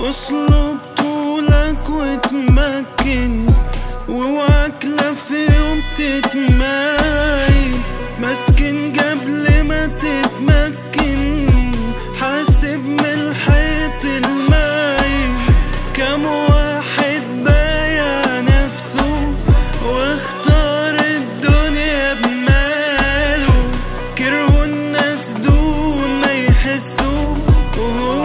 اصلب طولك وتمكن واوعك لا في يوم تتمايل مسكن قبل ما تتمكن حاسب من الحيط المايل كم واحد بايع نفسه واختار الدنيا بماله كرهوا الناس دون ما يحسوا وهو